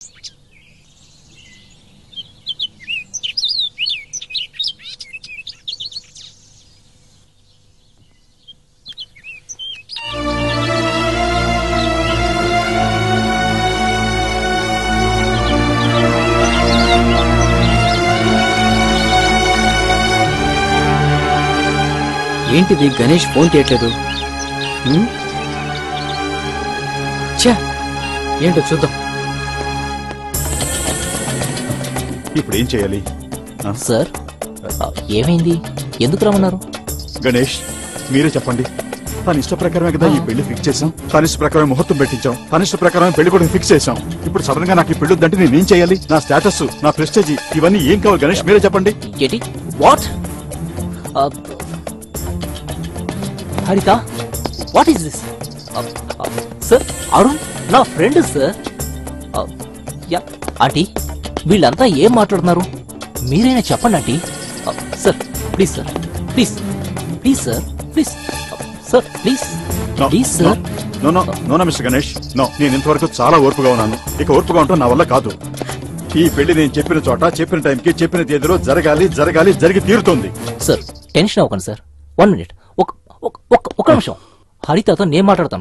ఏంటిది గణేష్ ఫోన్ చేయట్లేదు హ్మ్? ఛే ఏంటో చూద్దాం ఇప్పుడు ఏం చేయాలి ఆ? సార్ ఆ, ఏమైంది ఎందుకు రమ్మన్నారు గణేష్ మీరే చెప్పండి తన ఇష్ట ప్రకారమే కదా ఈ పెళ్లి ఫిక్స్ చేసాం తన ఇష్ట ప్రకారం ముహూర్తం పెట్టించాం తన ఇష్ట ప్రకారం పెళ్లి కూడా ఫిక్స్ చేసాం ఇప్పుడు సడన్ గా నాకు ఈ పెళ్లి వద్దంటే నేనేం చేయాలి నా స్టేటస్ నా ప్రెస్టేజ్ ఇవన్నీ ఏం కావాలి గణేష్ మీరే చెప్పండి ఏంటి what Haritha what is this sir Arun నా ఫ్రెండ్ సార్ యా ఆంటీ వీళ్ళంతా ఏం మాట్లాడుతున్నారు మీరైనా చెప్పండి aunty sir please sir please please sir please sir please No, please no, sir no, no, no, no, mister Ganesh no నేను ఇంతవరకు చాలా ఓర్పుగా ఉన్నాను ఇక ఓర్పుగా ఉంటాం నా వల్ల కాదు ఈ పెళ్లి నేను చెప్పిన చోట చెప్పిన టైంకి చెప్పిన తేదీలో జరగాలి జరగాలి జరిగి తీరుతుంది సార్ టెన్షన్ అవ్వకండి సార్ వన్ మినిట్ ఒక ఒక- ఒక- ఒక నిమిషం హరితతో నేను మాట్లాడతాను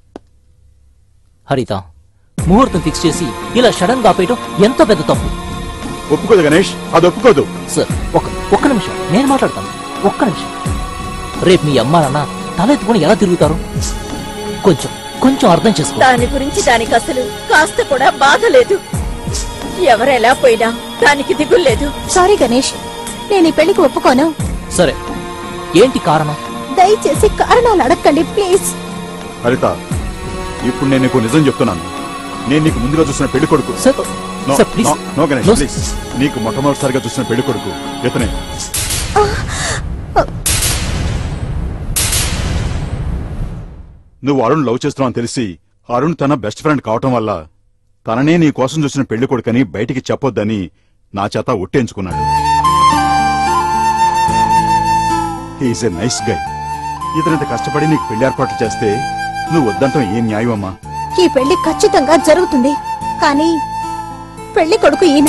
హరిత ముహూర్తం ఫిక్స్ చేసి ఇలా సడన్ గా ఆపేయటం ఎంత పెద్ద తప్పు ఒప్పుకోదు గణేష్ అది ఒప్పుకోదు సార్ ఒక ఒక్క నిమిషం నేను మాట్లాడతాను ఒక్క నిమిషం రేపు మీ అమ్మా నాన్న తలెత్తుకుని ఎలా తిరుగుతారు కొంచెం కొంచెం అర్థం చేసుకో దాని గురించి దానికి అసలు కాస్త కూడా బాధ లేదు ఎవరెలా పోయినా దానికి దిగులేదు సారీ గణేష్ నేను ఈ పెళ్లికి ఒప్పుకోను సరే ఏంటి కారణం దయచేసి కారణాలు అడగండి ప్లీజ్ హరిత ఇప్పుడు నేను నీకు నిజం చెప్తున్నాను నేను నీకు ముందుగా చూసిన పెళ్లి కొడుకు sir no, sir please no, no Ganesh No, please నీకు మొట్టమొదటిసారిగా చూసిన పెళ్లి కొడుకు ఇతనే నువ్వు అరుణ్ లవ్ చేస్తున్నావు అని తెలిసి అరుణ్ తన బెస్ట్ ఫ్రెండ్ కావటం వల్ల తననే నీ కోసం చూసిన పెళ్లి కొడుకని బయటికి చెప్పొద్దని నా చేత ఒట్టేంచుకున్నాడు హీఈస్ ఎ నైస్ గై ఇతనింత కష్టపడి నీకు పెళ్లి ఏర్పాట్లు చేస్తే నువ్వు వద్దంటాం ఏం న్యాయం అమ్మా ఈ పెళ్లి ఖచ్చితంగా జరుగుతుంది కానీ పెళ్లి కొడుకు ఈయన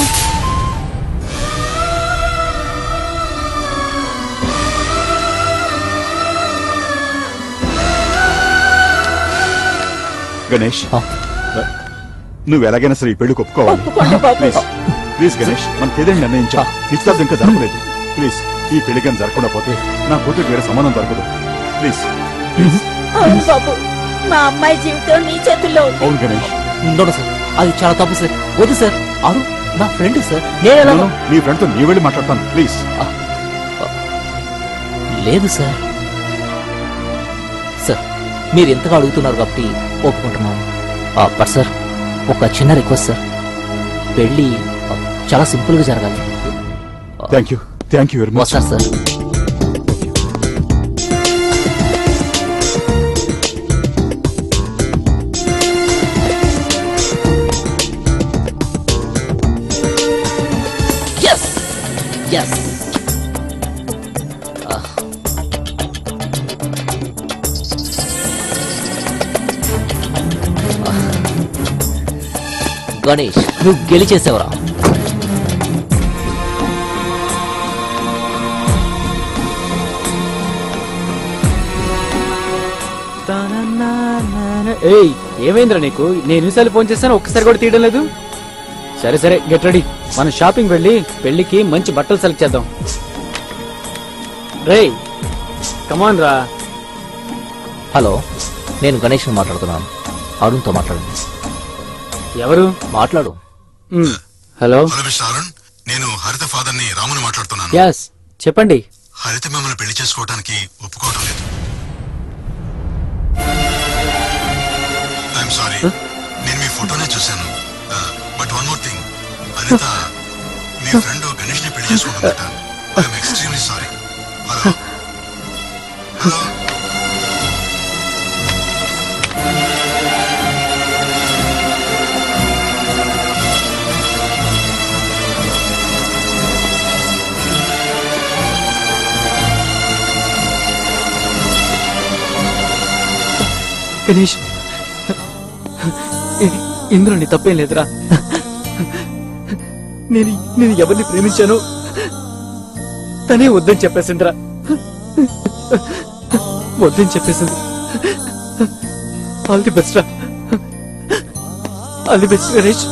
గణేష్ ఆ. నువ్వు ఎలాగైనా సరే ఈ పెళ్లికి ఒప్పుకోవాలి ఒప్పుకోండి బాబు ప్లీజ్ ప్లీజ్ గణేష్ మనకి ఏదైనా నిర్ణయించా నిశ్చితార్థం ఇంకా జరగలేదు ప్లీజ్ ఈ పెళ్లి కానీ జరగకుండా పోతే నా కూతురికి వేరే సంబంధం దొరకదు ప్లీజ్ ప్లీజ్ అవును బాబు మా అమ్మాయి జీవితం నీ చేతుల్లో ఉంది అవును గణేష్ ఉండదు సార్ అది చాలా తప్పు సార్ వద్దు సార్ అరుణ్ నా ఫ్రెండ్ సార్ నేను ఎలా నేను నీ ఫ్రెండ్ తో నీ వెళ్ళి మాట్లాడతాను ప్లీజ్ లేదు సార్ సార్ మీరు ఎంతగా అడుగుతున్నారు కాబట్టి ఒప్పుకుంటున్నాను ఆ, బట్ సార్ ఒక చిన్న రిక్వెస్ట్ సార్ పెళ్ళి ఆ, చాలా సింపుల్ గా జరగాలి thank you thank you very much వస్తారు సార్ ఎస్ ఎస్ గణేష్ నువ్వు గెలిచేసావురా ఏయ్ ఏమైందిరా నీకు నేను ఎన్నిసార్లు ఫోన్ చేశాను ఒక్కసారి కూడా తీయడం లేదు సరే సరే గెట్ రెడీ మనం షాపింగ్ వెళ్ళి పెళ్లికి మంచి బట్టలు సెలెక్ట్ చేద్దాం రేయ్ కమాన్ రా హలో నేను గణేష్ని మాట్లాడుతున్నాను అరుణ్తో మాట్లాడండి ఎవరు మాట్లాడు మ్, హలో హలో మిస్టర్ అరుణ్ నేను హరిత ఫాదర్ ని రాముని మాట్లాడుతున్నాను యాస్ చెప్పండి హరిత మిమ్మల్ని పెళ్లి చేసుకోవడానికి ఒప్పుకోవటం లేదు ఐఎమ్ సారీ నేను మీ ఫోటోనే చూశాను బట్ వన్ మోర్ థింగ్ హరిత మీ ఫ్రెండ్ గణేష్ ని పెళ్లి చేసుకుంటుందట I'm extremely sorry hello hello Ganesh ఇ- ఇందులో నీ తప్పేం లేదురా నేను నేను ఎవరిని ప్రేమించాను తనే వద్దని చెప్పేసిందిరా వద్దని చెప్పేసింది ఆల్ ది బెస్ట్ రా all the best Ganesh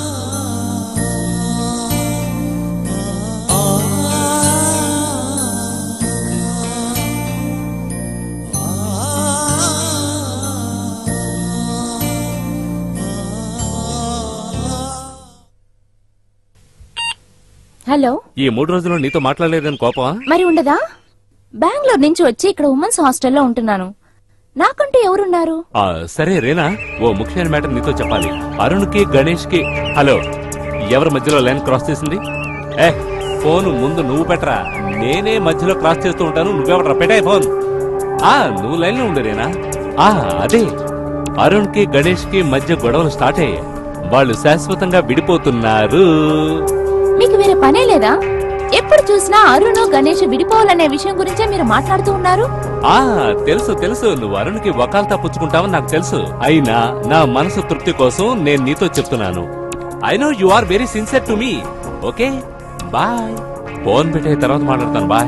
hello ఈ మూడు రోజులు నీతో మాట్లాడలేదని కోపమా మరి ఉండదా బెంగళూరు నుంచి వచ్చి ఇక్కడ ఉమెన్స్ హాస్టల్లో ఉంటున్నాను నాకంటూ ఎవరున్నారు ఆ, సరే రేనా ఓ ముఖ్యమైన మ్యాటర్ నీతో చెప్పాలి అరుణ్ కి గణేష్ కి హలో ఎవరి మధ్యలో లైన్ క్రాస్ చేసింది ఏ ఫోన్ ముందు నువ్వు పెట్టరా నేనే మధ్యలో క్రాస్ చేస్తూ ఉంటాను నువ్వెవడరా పెట్టాయి ఫోన్ ఆ నువ్వు లైన్ లో ఉండు రేనా ఆ అదే అరుణ్ కి గణేష్ కి మధ్య గొడవలు స్టార్ట్ అయ్యాయి వాళ్ళు శాశ్వతంగా విడిపోతున్నారు మీకు వేరే పనే లేదా ఎప్పుడు చూసినా అరుణ్ గణేష్ విడిపోవాలనే విషయం గురించే మీరు మాట్లాడుతూ ఉన్నారు ఆ తెలుసు తెలుసు నువ్వు అరుణ్కి వకాల్తా పుచ్చుకుంటావని నాకు తెలుసు అయినా నా మనసు తృప్తి కోసం నేను నీతో చెప్తున్నాను I know you are very sincere to me okay bye phone పెట్టే తర్వాత మాట్లాడతాను బాయ్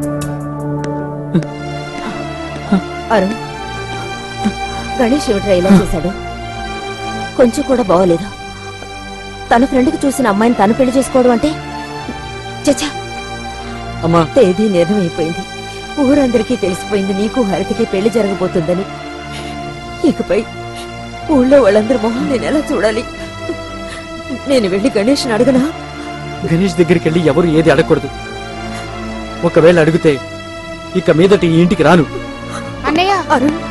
అరుణ్ గణేష్ ఏమిట్రా ఇలా చేశాడు కొంచెం కూడా బాగోలేదు తన ఫ్రెండ్కి చూసిన అమ్మాయిని తను పెళ్లి చేసుకోవడం అంటే చచ్చా అమ్మా తేదీ నిర్ణయం అయిపోయింది ఊరందరికీ తెలిసిపోయింది నీకు హరితకి పెళ్లి జరగబోతుందని ఇకపై ఊళ్ళో వాళ్ళందరి మొహం నేను ఎలా చూడాలి నేను వెళ్ళి గణేష్ అడగనా గణేష్ దగ్గరికి వెళ్ళి ఎవరు ఏది అడగకూడదు ఒకవేళ అడిగితే ఇక మీదటి ఈ ఇంటికి రాను అన్నయ్య అరుణ్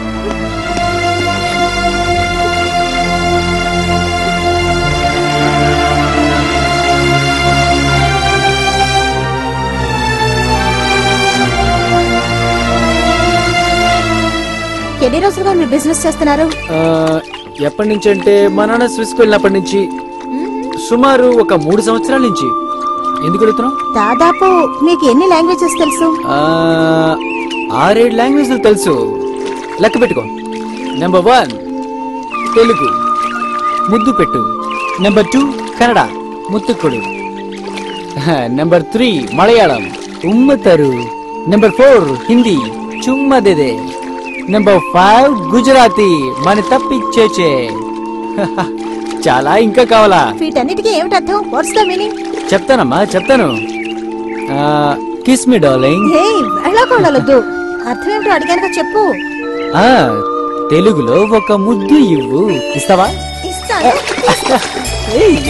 ఎన్ని రోజులుగా మీరు బిజినెస్ చేస్తున్నారు ఆ, ఎప్పటి నుంచి అంటే మా నాన్న స్విస్కి వెళ్ళినప్పటి నుంచి సుమారు ఒక మూడు సంవత్సరాల నుంచి ఎందుకు అడుగుతున్నావు దాదాపు మీకు ఎన్ని లాంగ్వేజెస్ తెలుసు ఆ, ఆరేడు లాంగ్వేజ్లు తెలుసు లెక్క పెట్టుకో నెంబర్ వన్ తెలుగు ముద్దు పెట్టు నెంబర్ టూ కన్నడ ముత్తుకుడు నెంబర్ త్రీ మలయాళం ఉమ్మతరు నెంబర్ ఫోర్ హిందీ చుమ్మదేదే నెంబర్ ఫైవ్ గుజరాతీ మన తప్పిచ్చేచే చాలా ఇంకా కావాలా వీటన్నిటికీ ఏమిటి అర్థం వాట్స్ ద మీనింగ్ చెప్తానమ్మా చెప్తాను కిస్ మీ డార్లింగ్ హే వెళ్ళకోళ్ళొద్దు అర్థం ఏమిటో అడిగానుగా చెప్పు ఆ తెలుగులో ఒక ముద్దు ఇవ్వు ఇస్తావా ఇస్తాను ఏయ్.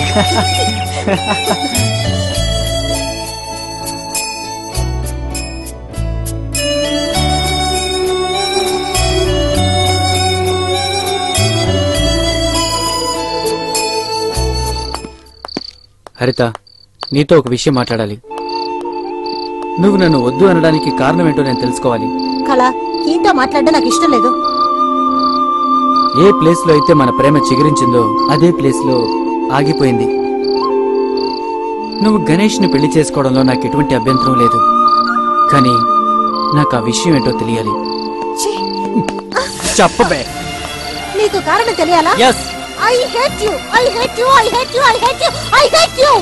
హరిత నీతో ఒక విషయం మాట్లాడాలి నువ్వు నన్ను వద్దు అనడానికి కారణం ఏంటో నేను తెలుసుకోవాలి కళ ఈతో మాట్లాడడం నాకు ఇష్టం లేదు ఏ ప్లేస్ లో అయితే మన ప్రేమ చిగురించిందో అదే ప్లేస్ లో ఆగిపోయింది నువ్వు గణేష్ ని పెళ్లి చేసుకోవడంలో నాకు ఎటువంటి అభ్యంతరం లేదు కానీ నాకు ఆ విషయం ఏంటో తెలియాలి ఛీ, చెప్పబే నీకు కారణం తెలియాలా yes I hate you I hate you I hate you I hate you I hate you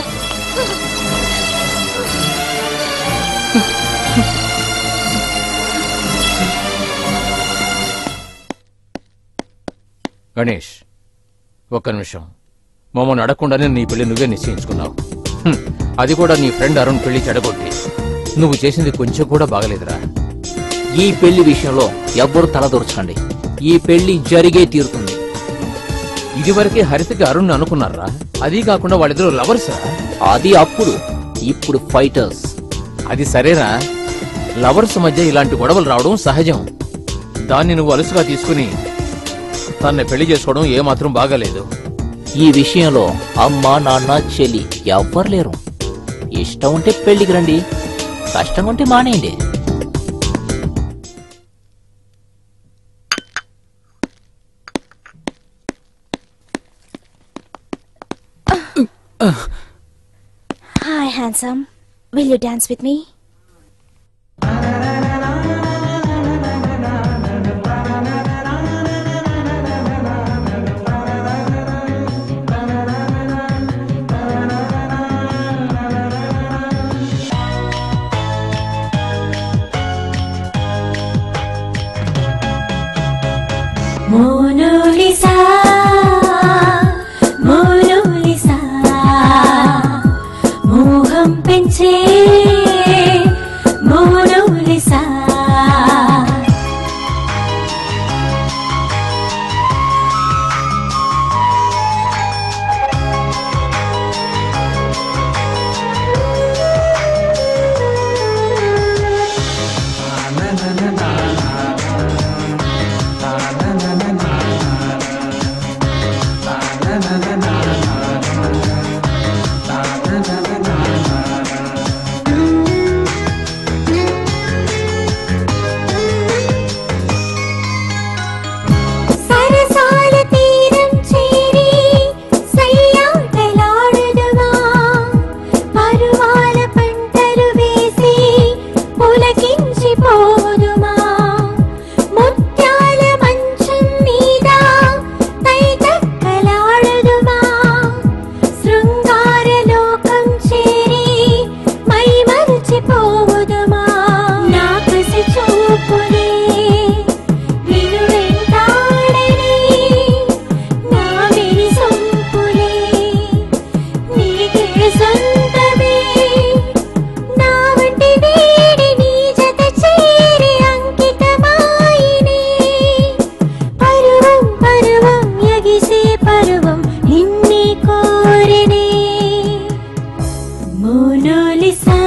Ganesh ఒక్క నిమిషం మమ్మల్ని అడగకుండానే నీ పెళ్లి నువ్వే నిశ్చయించుకున్నావు హ్మ్, అది కూడా నీ ఫ్రెండ్ అరుణ్ పెళ్లి చెడగొట్టి నువ్వు చేసింది కొంచెం కూడా బాగలేదురా ఈ పెళ్లి విషయంలో ఎవ్వరు తలదూర్చండి ఈ పెళ్లి జరిగే తీరుతుంది ఇదివరకే హరితకి అరుణ్ అనుకున్నారా అది కాకుండా వాళ్ళిద్దరు లవర్సా అది అప్పుడు ఇప్పుడు ఫైటర్స్ అది సరేరా లవర్స్ మధ్య ఇలాంటి గొడవలు రావడం సహజం దాన్ని నువ్వు అలుసుగా తీసుకుని తన్ని పెళ్లి చేసుకోవడం ఏమాత్రం బాగాలేదు ఈ విషయంలో అమ్మ నాన్న చెల్లి ఎవ్వరు లేరు ఇష్టం ఉంటే పెళ్లికి రండి కష్టం ఉంటే మానేయండి hi handsome will you dance with me Mona Lisa Mona Lisa మోహం పెంచే మోనోలిసా సరసాల తీరం చేరి సయ్యాటలాడుదువా పరువాల పంటలు వేసి పులకించిపోదుమా ముత్యాల మంచం మీద తైతక్కలాడుదుమా శృంగార లోకం చేరి మై మరచిపోదుమా నా కసి చూపులే నిన్ను వెంటాడని నా విరి సొంపులే నీకే సొంతమే నా వంటి వేడి నీ జత చేరి అంకితమాయినే పరువం పరువం ఎగిసే పరువం నిన్నే కోరినే మోనోలిసా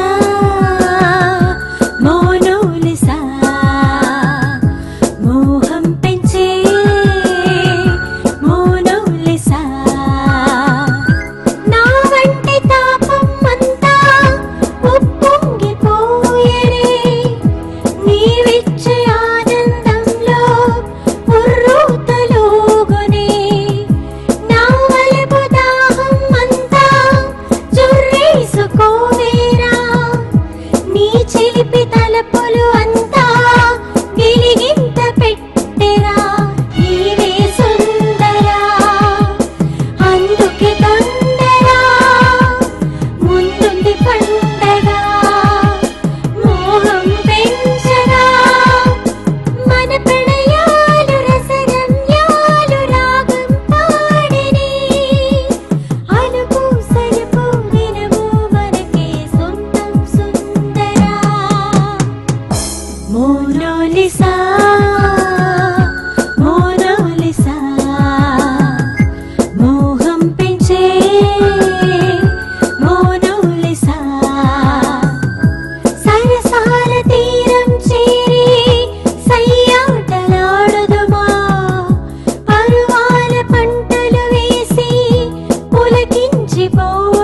మోనోలిసా మోహం పెంచే మోనోలిసా నా వంటి తాపం అంతా ఉప్పొంగిపోయరే నీవిచ్చే ఆనందంలో ఉర్రూతలోగునే నా వలపు దాహం అంతా జుర్రేసుకోవేరా నీ చిలిపి తలపులు అంతా గిలిగింత పెట్టెరా నీవే సుందరా అందుకే తొందరా ముందుంది పండగా మోహం పెంచగా మన ప్రణయాలు రసరమ్యాలు రాగం పాడిని అలుపు సలుపు వినము మనకే సొంతం సుందరా మోనోలిసా మోనోలిసా మోహం పెంచే మోనోలిసా సరసాల తీరం చేరి సయ్యాటలాడుదుమా పరువాల పంటలు వేసి పులకించిపోదుమా